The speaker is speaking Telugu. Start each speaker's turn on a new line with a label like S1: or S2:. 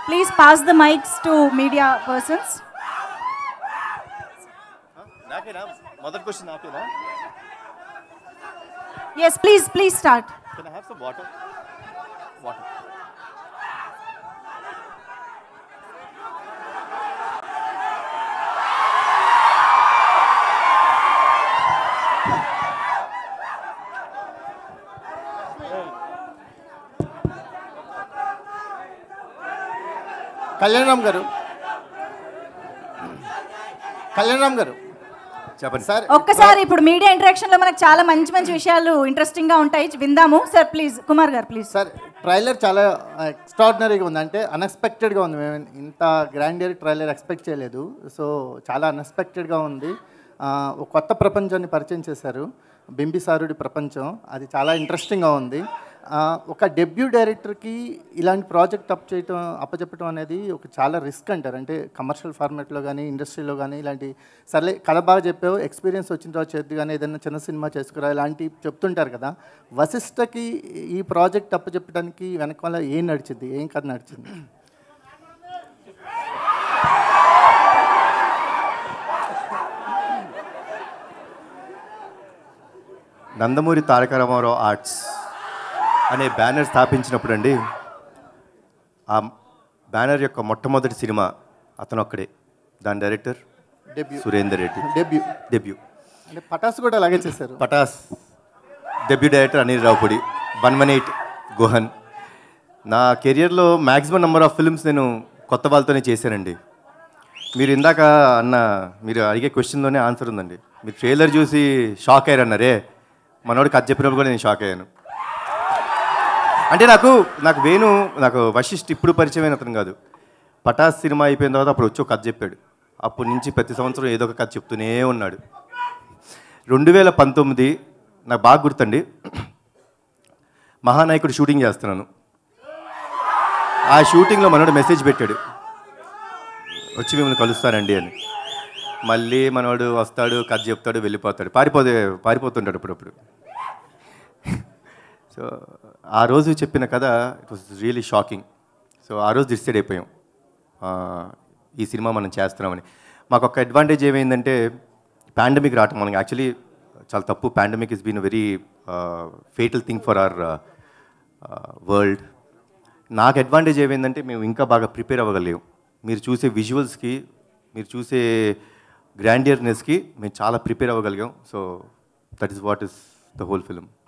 S1: please pass the mics to media persons
S2: నాకేనా మొదటి క్వశ్చన్ నాకేనా
S1: yes please please start
S2: can I have some water water
S3: Kalyanram garu Kalyanram గారు
S2: చెప్పండి
S3: సార్
S1: ఒక్కసారి ఇప్పుడు మీడియా ఇంటరాక్షన్ లో మనకు చాలా మంచి మంచి విషయాలు ఇంట్రెస్టింగ్ గా ఉంటాయి విందాము సార్ ప్లీజ్ కుమార్ గారు ప్లీజ్
S3: సార్ ట్రైలర్ చాలా ఎక్స్ట్రాడినరీగా ఉంది అంటే అన్ఎక్స్పెక్టెడ్గా ఉంది మేము ఇంత గ్రాండియర్ ట్రైలర్ ఎక్స్పెక్ట్ చేయలేదు సో చాలా అన్ఎక్స్పెక్టెడ్గా ఉంది ఆ, ఒక కొత్త ప్రపంచాన్ని పరిచయం చేశారు బింబిసారుడి ప్రపంచం అది చాలా ఇంట్రెస్టింగ్గా ఉంది ఆ, ఒక డెబ్యూ డైరెక్టర్కి ఇలాంటి ప్రాజెక్ట్ అప్ చేయటం అప్పచెప్పటం అనేది ఒక చాలా రిస్క్ అంటారు అంటే కమర్షియల్ ఫార్మాట్లో కానీ ఇండస్ట్రీలో కానీ ఇలాంటి సర్లే కథ బాగా చెప్పావు ఎక్స్పీరియన్స్ వచ్చిన తర్వాత చేద్దు కానీ ఏదైనా చిన్న సినిమా చేసుకురా ఇలాంటి చెప్తుంటారు కదా వశిష్ఠకి ఈ ప్రాజెక్ట్ అప్పచెప్పడానికి వెనకాల ఏం నడిచింది ఏం కథ నడిచింది
S2: నందమూరి తారక రామారావు ఆర్ట్స్ అనే బ్యానర్ స్థాపించినప్పుడు అండి ఆ బ్యానర్ యొక్క మొట్టమొదటి సినిమా అతను ఒక్కడే దాని director
S3: debut
S2: Surender Reddy
S3: debut
S2: debut
S3: అంటే పటాస్ కూడా అలాగే చేశారు
S2: Pataas debut director Anil Ravipudi one one eight Guhan నా కెరియర్లో మ్యాక్సిమం నెంబర్ ఆఫ్ ఫిల్మ్స్ నేను కొత్త వాళ్ళతోనే చేశానండి మీరు ఇందాక అన్న మీరు అడిగే క్వశ్చన్లోనే ఆన్సర్ ఉందండి మీరు ట్రైలర్ చూసి షాక్ అయ్యారు అన్నారే మనోడు కథ చెప్పినప్పుడు కూడా నేను షాక్ అయ్యాను అంటే నాకు నాకు వేణు నాకు వశిష్ఠ్ ఇప్పుడు పరిచయమైన అతను కాదు పటాస్ సినిమా అయిపోయిన తర్వాత అప్పుడు వచ్చి ఒక కథ చెప్పాడు అప్పటి నుంచి ప్రతి సంవత్సరం ఏదో ఒక కథ చెప్తూనే ఉన్నాడు రెండు వేల పంతొమ్మిది నాకు బాగా గుర్తండి మహానాయకుడు షూటింగ్ చేస్తున్నాను ఆ షూటింగ్లో మనోడు మెసేజ్ పెట్టాడు వచ్చి మిమ్మల్ని కలుస్తానండి అని మళ్ళీ మనవాడు వస్తాడు కథ చెప్తాడు వెళ్ళిపోతాడు పారిపోతే పారిపోతుంటాడు అప్పుడప్పుడు సో ఆ రోజు చెప్పిన కథ it was really shocking so ఆ రోజు డిసైడ్ అయిపోయాం ఆ, ఈ సినిమా మనం చేస్తున్నామని మాకు ఒక అడ్వాంటేజ్ ఏమైందంటే పాండమిక్ రావటం మనకి యాక్చువల్లీ చాలా తప్పు pandemic is been very fatal thing for our world నాకు అడ్వాంటేజ్ ఏమైందంటే మేము ఇంకా బాగా ప్రిపేర్ అవ్వగలేము మీరు చూసే విజువల్స్కి మీరు చూసే గ్రాండియర్నెస్కి మేము చాలా ప్రిపేర్ అవ్వగలిగాం so that is what is the whole film